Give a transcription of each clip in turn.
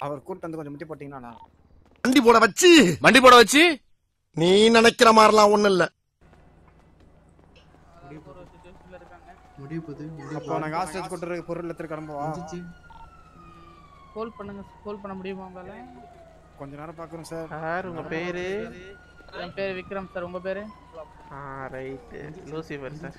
அவர் கூட்டு வந்து கொஞ்சம் முட்டி போட்டீங்கன்னா வண்டி போட வச்சு வண்டி போட வச்சு நீ நினைக்கிற மாதிரிலாம் ஒண்ணும் இல்ல அப்போ நாங்க ஹாஸ்டேஜ் கூட்டு பொருள் எடுத்துட்டு கிளம்புவா கால் பண்ணுங்க கால் பண்ண முடியுமா உங்களால கொஞ்ச நேரம் பாக்குறோம் சார் சார் உங்க பேரு என் பேர் விக்ரம் சார் உங்க பேரு ஆ right Lucifer sir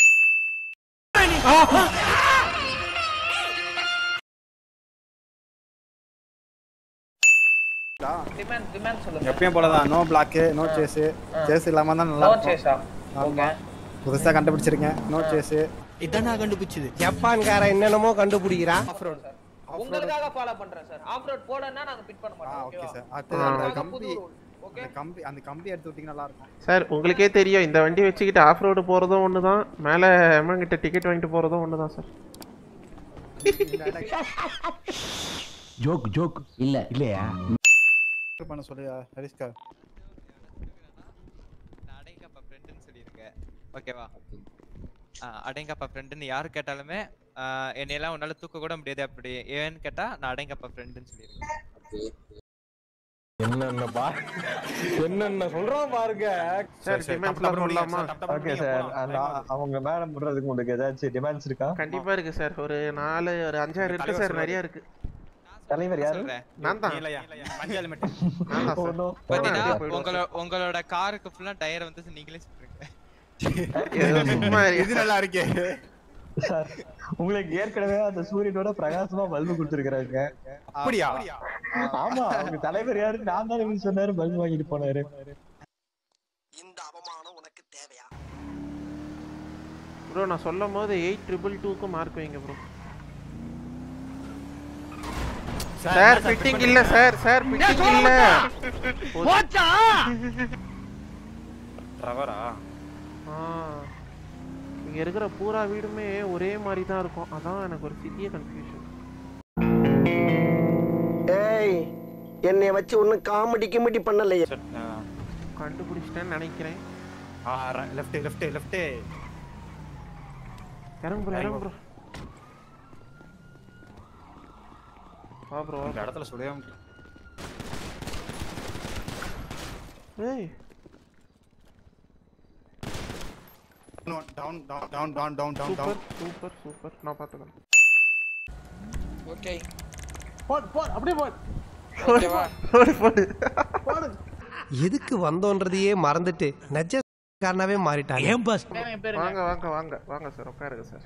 demand demand சொல்லுங்க எப்பயும் போலதான் no black no chase chase இல்லாம தான் நல்லா நோ இருக்கும் சேஸா ஓகே புதுசா கண்டுபிடிச்சிருக்கேன் நோ சேஸ் இதான் நான் கண்டுபிடிச்சது ஜப்பான்கார என்னென்னமோ கண்டுபிடிக்கிறான் ஆஃப் ரோட் சார் உங்களுக்காக ஃபாலோ பண்றேன் சார் ஆஃப் ரோட் போடனா நாங்க பிட் பண்ண ஆ மாட்டோம் ஓகே ஓகேவா சார் அடுத்து அந்த அதுக்காக கம்பி புது ரூல் ஓகே அந்த கம்பி அந்த கம்பி எடுத்து விட்டீங்கன்னா நல்லா இருக்கும் சார் உங்களுக்கே தெரியும் இந்த வண்டி வச்சுக்கிட்டு ஆஃப் ரோடு போகிறதும் ஒன்று தான் மேலே அம்மாங்கிட்ட டிக்கெட் வாங்கிட்டு போகிறதும் ஒன்று தான் சார் ஜோக் ஜோக் இல்ல இல்லையா பண்ண சொல்லி ஹரிஷ்கா நான் அடேங்கப்பா ஃப்ரெண்டுன்னு சொல்லியிருக்கேன் ஓகேவா ஆ அடேங்கப்பா ஃப்ரெண்டுன்னு யார் கேட்டாலுமே ஆ, என்னையெல்லாம் உன்னால தூக்க கூட முடியாது அப்படி ஏன்னு கேட்டா நான் அடேங்கப்பா ஃப்ரெண்டுன்னு சொல்லியிருக்கேன் என்னென்ன பா என்னென்ன சொல்றோம் பாருங்க சார் டிமாண்ட்ஸ்லாம் சொல்லலாமா ஓகே சார் அந்த அவங்க மேடம் பண்றதுக்கு உங்களுக்கு ஏதாச்சும் டிமாண்ட்ஸ் இருக்கா கண்டிப்பாக இருக்குது சார் ஒரு நாலு ஒரு அஞ்சாறு இருக்குது சார் நிறைய இருக்குது தலைவர் யாரு சொல்றேன் நான் தான் மஞ்சள் மட்டும் நான் தான் சார் ஒண்ணும் பாத்தீங்கன்னா போயிடுவோம் உங்களோட உங்களோட காருக்கு ஃபுல்லா டயர் வந்து நீங்களே சொல்றீங்க ஏதோ சும்மா இது நல்லா இருக்கே சார் உங்களுக்கு ஏற்கனவே அந்த சூரியனோட பிரகாசமா பல்பு கொடுத்துருக்காங்க அப்படியா ஆமா அவங்க தலைவர் யாரு நான் தானே இவரு சொன்னாரு பல்பு வாங்கிட்டு போனாரு இந்த அவமானம் உனக்கு தேவையா ப்ரோ நான் சொல்லும் போது எயிட் ட்ரிபிள் டூக்கு மார்க் வைங்க ப்ரோ சார் ஃபிட்டிங் இல்ல சார் சார் ஃபிட்டிங் இல்ல ரவரா ஆ இங்க இருக்கிற பூரா வீடுமே ஒரே மாதிரி தான் இருக்கும் அதான் எனக்கு ஒரு சிறிய கன்ஃபியூஷன் ஏய் என்னை வச்சு ஒன்னும் காமெடி கிமெடி பண்ணலையே கண்டுபிடிச்சிட்டேன்னு நினைக்கிறேன் லெஃப்ட் லெஃப்ட் லெஃப்ட் இறங்கு ப்ரோ இறங்கு ப்ரோ வா ப்ரோ இந்த இடத்துல சுடையாம ஏய் down down down down down down super super super நான் பார்த்துக்கிறேன் ஓகே போடு போடு அப்படியே போடு போடு போடு எதுக்கு வந்தோன்றதையே மறந்துட்டு நெஜ காரணாவே மாறிட்டாங்க ஏன் பாஸ் பேருங்க பேருங்க வாங்க வாங்க வாங்க வாங்க சார் உட்காருங்க சார்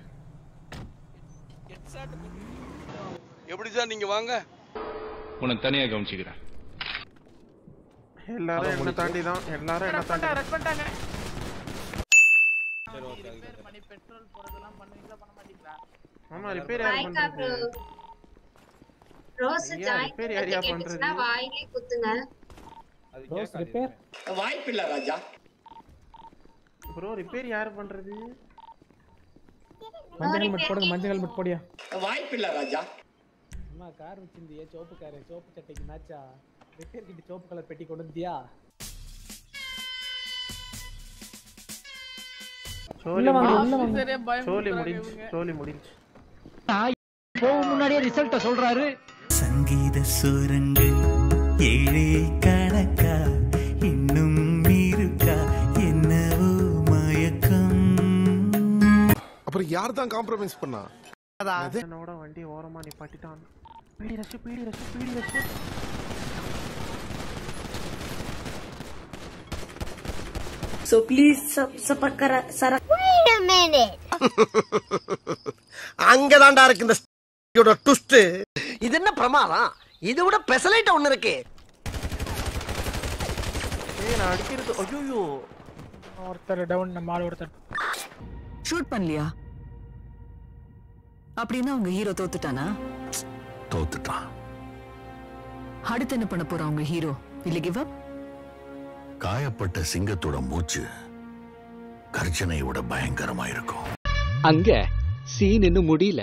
எப்படி சார் நீங்க வாங்க உனக்கு தனியா கவனிச்சுக்கிறேன் எல்லாரும் என்ன தாண்டி தான் எல்லாரும் என்ன தாண்டி ரெட் பண்ணிட்டாங்க ரிப்பேர் பண்ணி பெட்ரோல் போறதெல்லாம் பண்ணுவீங்களா பண்ண மாட்டீங்களா ஆமா ரிப்பேர் யார் பண்றது ரோஸ் ஐயா, ஜாயின் repair யாரையா கேட்டுச்சுன்னா பண்றது? வாயிலே குத்துங்க வாய்ப்பில்ல ராஜா ப்ரோ ரிப்பேர் யார் பண்றது மஞ்சள் ஹெல்மெட் போடுங்க மஞ்சள் ஹெல்மெட் போடியா வாய்ப்பில்ல ராஜா அம்மா கார் வச்சிருந்தியே சோப்பு காரு சோப்பு சட்டைக்கு மேட்சா ரிப்பேர் கிட்ட சோப்பு கலர் பெட்டி கொண்டு வந்தியா சோலி வாங்க, முடிஞ்சு உள்ள வாங்க. சரியா பயம் சோலி கொடுக்குறாங்க முடிஞ்சு இவங்க. சோலி முடிஞ்சு போகும் முன்னாடியே ரிசல்ட்ட சொல்றாரு சங்கீத சுரங்கு ஏழே கணக்கா இன்னும் இருக்கா என்னவோ மயக்கம் அப்புறம் யார் தான் காம்ப்ரமைஸ் பண்ணா என்னோட வண்டி ஓரமா நிப்பாட்டிட்டான் பீடி ரஷ் பீடி ரஷ் பீடி rush So please sapakara sara. Wait a minute. அங்கதான்டா இருக்கு இந்த யோட ட்விஸ்ட் இது என்ன பிரமாதம் இதை விட பெசலைட் ஒண்ணு இருக்கு ஏய் நான் அடிக்கிறது ஐயோ ஒருத்தர் டவுன் நம்ம ஆள் ஒருத்தர் ஷூட் பண்ணலையா அப்படின்னா உங்க ஹீரோ தோத்துட்டானா தோத்துட்டான் அடுத்து என்ன பண்ண போறா உங்க ஹீரோ இல்ல கிவ் அப் காயப்பட்ட சிங்கத்தோட மூச்சு கர்ஜனை விட பயங்கரமா இருக்கும் அங்க சீன் இன்னும் முடியல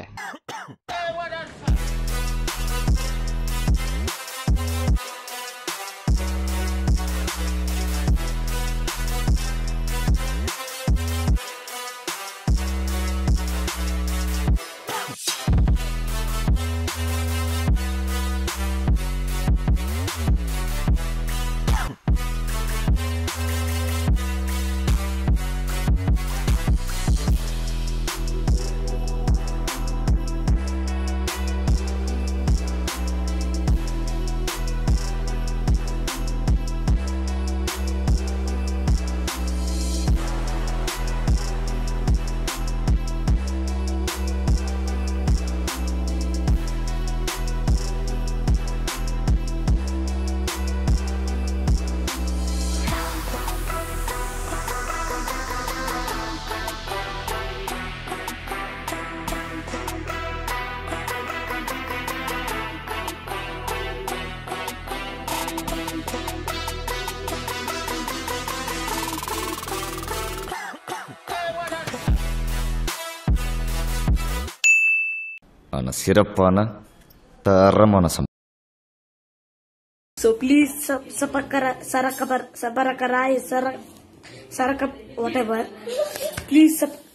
ஆனால் சிறப்பான தரமான சம்பவம் So please sub sapakara sarakabar sabarakarai sarak sarakap whatever. Please sub